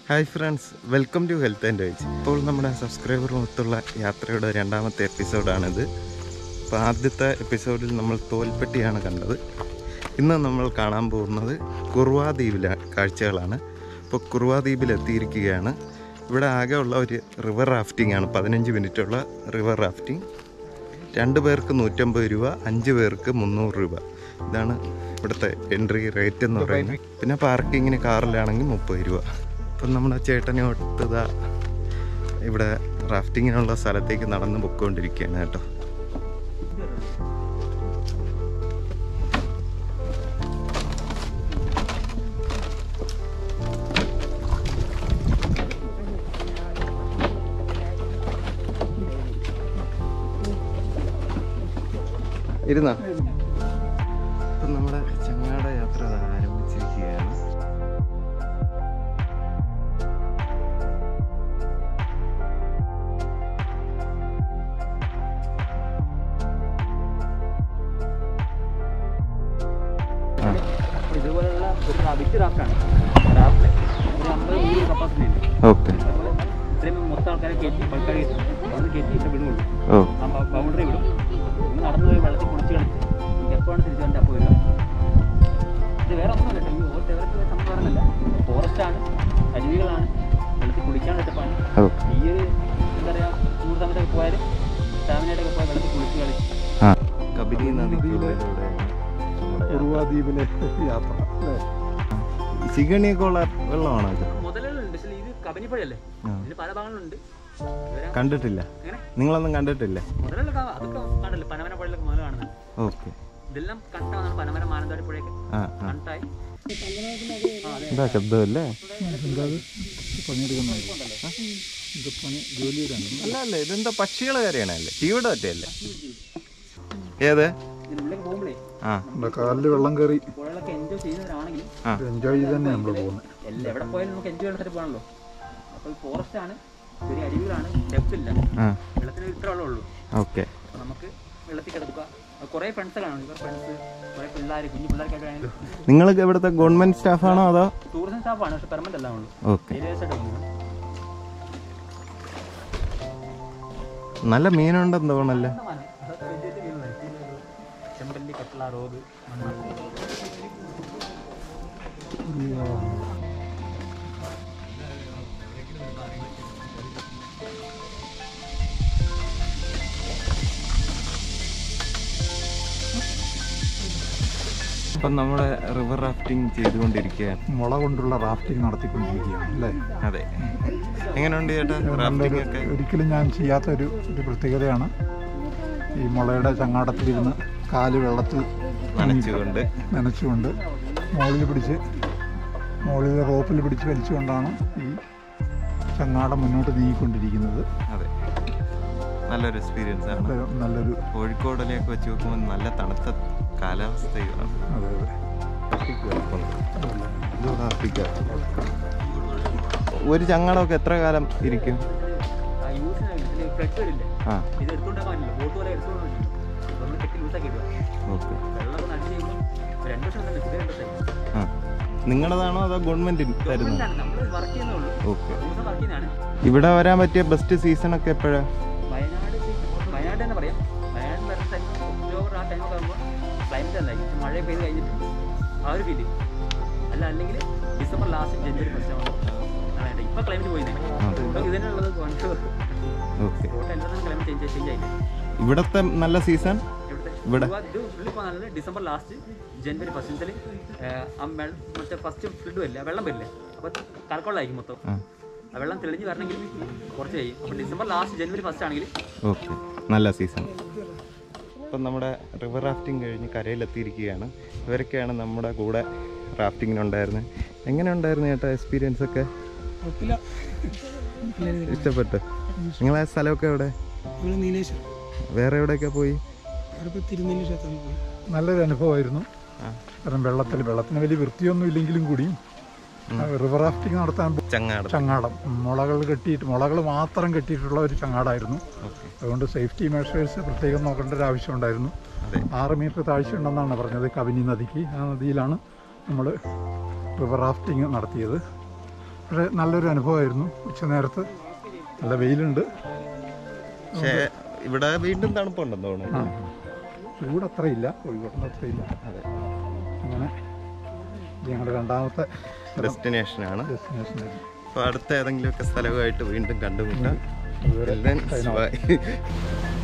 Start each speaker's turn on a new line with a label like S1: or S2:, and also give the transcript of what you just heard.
S1: Hi friends welcome to health and veg ഇപ്പോൾ നമ്മുടെ സബ്സ്ക്രൈബറുമൊത്തുള്ള യാത്രയുടെ രണ്ടാമത്തെ എപ്പിസോഡാണിത് അപ്പോൾ ആദ്യത്തെ എപ്പിസോഡിൽ നമ്മൾ തോൽപ്പെട്ടിയാണ് കണ്ടത് ഇന്ന് നമ്മൾ കാണാൻ പോകുന്നത് കുറുവാ ദ്വീപിലെ കാഴ്ചകളാണ് ഇപ്പോൾ കുറുവാ ദ്വീപിൽ എത്തിയിരിക്കുകയാണ് ഇവിടെ ആകെ ഉള്ള ഒരു റിവർ റാഫ്റ്റിംഗ് ആണ് പതിനഞ്ച് മിനിറ്റുള്ള റിവർ റാഫ്റ്റിംഗ് രണ്ട് പേർക്ക് നൂറ്റമ്പത് രൂപ അഞ്ച് പേർക്ക് മുന്നൂറ് രൂപ ഇതാണ് ഇവിടുത്തെ എൻട്രി റേറ്റ് എന്ന് പറയുന്നത് പിന്നെ പാർക്കിങ്ങിന് കാറിലാണെങ്കിൽ മുപ്പത് രൂപ അപ്പം നമ്മുടെ ചേട്ടനെ ഒട്ടതാ ഇവിടെ റാഫ്റ്റിങ്ങിനുള്ള സ്ഥലത്തേക്ക് നടന്ന് പൊയ്ക്കൊണ്ടിരിക്കുകയാണ് കേട്ടോ ഇരുന്നാ ഇപ്പം നമ്മുടെ ചങ്ങാട യാത്ര ദാ ആരംഭിച്ചിരിക്കുകയാണ് ആ
S2: അപ്പോൾ ഇതുപോലുള്ള ഒരു ബിഗ് റാഫ്റ്റാണ് റാഫ്റ്റ് ഒരു അമ്പത് നൂറ് കപ്പാസിറ്റി ഉണ്ട്
S1: ഓക്കെ
S2: അതുപോലെ ഇത്രയും മൊത്തം ആൾക്കാരെ കയറ്റി ആൾക്കാരെ കയറ്റി അവിടെ കയറ്റി ഇവിടെ വിടുകയുള്ളൂ
S1: ഓ
S2: ആ ബൗണ്ടറി വിടും നിങ്ങൾ നടന്നു പോയി വെള്ളത്തിൽ കുളിച്ച് കളിച്ച് നിങ്ങൾക്ക് എപ്പോഴാണ് തിരിച്ചു വന്നിട്ട് അപ്പോൾ വരിക ഇത് വേറെ ഒന്നും കേട്ടോ ഈ ഓരോ ഡെവലപ്പ് സംഭവമല്ല ഫോറസ്റ്റാണ് അരുവികളാണ് വെള്ളത്തിൽ കുളിക്കാൻ എടുപ്പാണ്
S1: ഓക്കെ
S2: ഈ ഒരു എന്താ പറയുക ചൂട് സമയത്തൊക്കെ പോയാൽ സ്റ്റാമിനയായിട്ടൊക്കെ പോയാൽ വെള്ളത്തിൽ കുളിച്ച് കളിച്ച്
S1: ആ കബിനി നദിക്കുള്ളിലൂടെ
S3: കുറുവാദ്വീപിലെ യാത്ര അല്ലേ
S1: ചികണിയൊക്കെ ഉള്ള വെള്ളമാണോ ഇത്
S2: മുതലുകളുണ്ട് പക്ഷേ ഇത് കബനിപ്പഴല്ലേ
S1: ആ.
S2: ഇതിന് പല ഭാഗങ്ങളുണ്ട് ഇവരെ
S1: കണ്ടിട്ടില്ല
S2: എങ്ങനെ
S1: നിങ്ങളൊന്നും കണ്ടിട്ടില്ലേ
S2: മുതലുള്ള കാ- അതൊക്കെ കണ്ടല്ലോ പനമന പുഴയിലൊക്കെ മുതൽ കാണുന്നത്
S1: ഓക്കെ
S2: ഇതെല്ലാം കണ്ടാണ് പനമന മാനന്തവാടി പുഴയൊക്കെ
S1: ആ ആ
S2: കണ്ടായി
S1: എന്താ ശബ്ദമല്ലേ
S3: എന്താ അത് പണിയെടുക്കുന്ന ഇത് പണി ജോലിയുടെ
S1: അല്ല അല്ല ഇതെന്താ പക്ഷികളെ കാര്യമാണല്ലേ ചീവിടെ പറ്റല്ലേ ഏത്
S2: ഇതിനുള്ളിലേക്ക് പോകുമ്പോഴേ
S1: ആ
S3: നമ്മുടെ കാലിൽ വെള്ളം കയറി
S2: പുഴകളൊക്കെ എൻജോയ് ചെയ്യുന്നവരാണെങ്കിൽ
S1: ആ
S3: എൻജോയ് ചെയ്ത് തന്നെ നമ്മൾ പോകുന്നത്
S2: എല്ലാം എവിടെ പോയാലും നമുക്ക് എൻജോയ് ചെയ്തിട്ട് പോകണല്ലോ അപ്പോൾ ഈ ഫോറസ്റ്റ് ആണ് ചെറിയ അരുവികളാണ് ഡെപ്ത് ഇല്ല
S1: ആ
S2: വെള്ളത്തിന് ഇത്ര വെള്ളം ഉള്ളൂ
S1: ഓക്കെ
S2: അപ്പോൾ നമുക്ക് വെള്ളത്തിൽ കിടക്കുക അപ്പോൾ കുറേ ഫ്രണ്ട്സ് കാണും ഇവർ ഫ്രണ്ട്സ് കുറേ പിള്ളേർ കുഞ്ഞു പിള്ളേർക്കൊക്കെ ആണെങ്കിലും
S1: നിങ്ങൾ ഇവിടുത്തെ ഗവൺമെന്റ് സ്റ്റാഫാണോ അതോ
S2: ടൂറിസം സ്റ്റാഫാണ് പക്ഷെ പെർമനന്റ് അല്ല ഉള്ളൂ
S1: ഓക്കെ
S2: ഏരിയസായിട്ട് പോകുന്നത്
S1: നല്ല മീനുണ്ടെന്ന് തോന്നല്ലേ
S2: ചെമ്പല്ലി കട്ട്ള റോഗ്
S1: ഇപ്പം നമ്മുടെ റിവർ റാഫ്റ്റിംഗ് ചെയ്തുകൊണ്ടിരിക്കുകയാണ്
S3: മുള കൊണ്ടുള്ള റാഫ്റ്റിംഗ് നടത്തിക്കൊണ്ടിരിക്കുകയാണ് അല്ലേ
S1: അതെ എങ്ങനെയുണ്ട് ചേട്ടാ റാഫ്റ്റിംഗ് ഒക്കെ
S3: ഒരിക്കലും ഞാൻ ചെയ്യാത്ത ഒരു ഒരു പ്രത്യേകതയാണ് ഈ മുളയുടെ ചങ്ങാടത്തിലിരുന്ന് കാല് വെള്ളത്തിൽ
S1: നനച്ചുകൊണ്ട്
S3: നനച്ചുകൊണ്ട് മുകളിൽ പിടിച്ച് മുകളിൽ റോപ്പിൽ പിടിച്ച് വലിച്ചുകൊണ്ടാണ് ഈ ചങ്ങാടം മുന്നോട്ട് നീങ്ങിക്കൊണ്ടിരിക്കുന്നത്
S1: അതെ നല്ലൊരു എക്സ്പീരിയൻസ് ആണ്
S3: നല്ല- നല്ലൊരു
S1: കോഴിക്കോടിലേക്ക് വെച്ച് നോക്കുമ്പോൾ നല്ല തണുത്ത കാലാവസ്ഥയാണ്
S3: അതെ അതെ
S1: ഇത് ഹാപ്പിക്കാ. ഒരു ചങ്ങടമൊക്കെ എത്ര കാലം ഇരിക്കും
S2: ആ യൂസ് ഫ്ലഡ് വരില്ലേ
S1: ആ
S2: ഇത് എടുത്തോണ്ട് പോകാനില്ല ബോട്ട് പോലെ എടുത്തോണ്ട് പറ്റില്ല നമ്മൾ ചെക്ക് ലൂസാക്കി ഇടുക
S1: ഓക്കെ
S2: വെള്ളമൊക്കെ നടിച്ച് കഴിയുമ്പോൾ ഒരു രണ്ട് വർഷം തന്നെ ഇത് രണ്ട് വർഷമായി
S1: ആ നിങ്ങളതാണോ അതോ ഗവൺമെന്റ് തരുന്നു
S2: ഗവൺമെന്റാണ് നമ്മൾ വർക്ക് ചെയ്യുന്നുള്ളൂ
S1: ഓക്കെ
S2: ദിവസം വർക്ക് ചെയ്യുന്നതാണ്
S1: ഇവിടെ വരാൻ പറ്റിയ ബെസ്റ്റ് സീസൺ ഒക്കെ എപ്പോഴാ
S2: വയനാട് വയനാട് തന്നെ പറയാം വയനാട് വരുന്ന ടൈം ഒക്ടോബർ ആ ടൈമൊക്കെ ആകുമ്പോൾ ക്ലൈമറ്റ് അല്ല ഈ മഴ പെയ്ത് കഴിഞ്ഞിട്ട് ആ ഒരു ഫീല് അല്ല അല്ലെങ്കിൽ ഡിസംബർ ലാസ്റ്റ് ജനുവരി ഫസ്റ്റ് ആവുമ്പോൾ ഇപ്പം ക്ലൈമറ്റ് പോയി ഇപ്പം ഇതിനുള്ളത് കോൺഷൂർ
S1: ഓക്കെ
S2: കോട്ട എല്ലാത്തിനും ക്ലൈമറ്റ് ചേഞ്ച് ചേഞ്ച് ആയില്ലേ
S1: ഇവിടത്തെ നല്ല സീസൺ
S2: ഇവിടുത്തെ
S1: ഇവിടെ?
S2: ഗോവ ഇത് ഉള്ളിൽ പോകുന്നത് ഡിസംബർ ലാസ്റ്റ് ജനുവരി ഫസ്റ്റ് ഇതിൽ മറ്റേ ഫസ്റ്റ് ഫ്ലഡ് വരില്ല വെള്ളം വരില്ലേ അപ്പോൾ കറക്കമുള്ളതായിരിക്കും മൊത്തം
S1: ആ
S2: ആ വെള്ളം തെളിഞ്ഞ് വരണമെങ്കിൽ കുറച്ച് കഴിയും അപ്പോൾ ഡിസംബർ ലാസ്റ്റ് ജനുവരി ഫസ്റ്റ് ആണെങ്കിൽ
S1: ഓക്കെ നല്ല സീസൺ ഇപ്പം നമ്മുടെ റിവർ റാഫ്റ്റിംഗ് കഴിഞ്ഞ് കരയിലെത്തിയിരിക്കുകയാണ് ഇവരൊക്കെയാണ് നമ്മുടെ കൂടെ റാഫ്റ്റിങ്ങിനുണ്ടായിരുന്നത് എങ്ങനെ ഉണ്ടായിരുന്നു ചേട്ടാ എക്സ്പീരിയൻസ് ഒക്കെ ഇഷ്ടപ്പെട്ടു നിങ്ങളെ സ്ഥലമൊക്കെ എവിടെ
S4: ഇവിടെ നീലേശ്വരം
S1: വേറെ എവിടെയൊക്കെ പോയി
S4: അവിടെ തിരുനെല്ലി ക്ഷേത്രത്തിൽ പോയി
S3: നല്ലൊരു അനുഭവമായിരുന്നു
S1: ആ.
S3: കാരണം വെള്ളത്തിൽ വെള്ളത്തിന് വലിയ വൃത്തിയൊന്നും ഇല്ലെങ്കിലും കൂടിയും റിവർ റാഫ്റ്റിംഗ് നടത്താൻ
S1: ചങ്ങാട്
S3: ചങ്ങാടം മുളകൾ കെട്ടിയിട്ട് മുളകൾ മാത്രം കെട്ടിയിട്ടുള്ള ഒരു ചങ്ങാടമായിരുന്നു
S1: ഓക്കെ
S3: അതുകൊണ്ട് സേഫ്റ്റി മെഷേഴ്സ് പ്രത്യേകം നോക്കേണ്ട ഒരു ആവശ്യം ഉണ്ടായിരുന്നു
S1: അതെ
S3: ആറ് മീറ്റർ താഴ്ചയുണ്ടെന്നാണ് പറഞ്ഞത് കബനി നദിക്ക് ആ നദിയിലാണ് നമ്മൾ റിവർ റാഫ്റ്റിംഗ് നടത്തിയത് പക്ഷേ നല്ലൊരു അനുഭവമായിരുന്നു ഉച്ച നേരത്ത് നല്ല വെയിലുണ്ട്
S1: പക്ഷേ ഇവിടെ വീണ്ടും തണുപ്പുണ്ടെന്ന് തോന്നുന്നു
S3: ചൂട് അത്രയില്ല കോഴിക്കോട്ടിൻ്റെ അത്രയില്ല
S1: അതെ
S3: അങ്ങനെ ഇത് ഞങ്ങളുടെ രണ്ടാമത്തെ
S1: ഡെസ്റ്റിനേഷനാണ്
S3: ഡെസ്റ്റിനേഷനായിരുന്നു
S1: അപ്പോൾ അടുത്ത ഏതെങ്കിലുമൊക്കെ സ്ഥലവുമായിട്ട് വീണ്ടും കണ്ടുമുട്ടാം
S3: അതുവരെ
S1: Then,
S3: sign off.
S1: bye.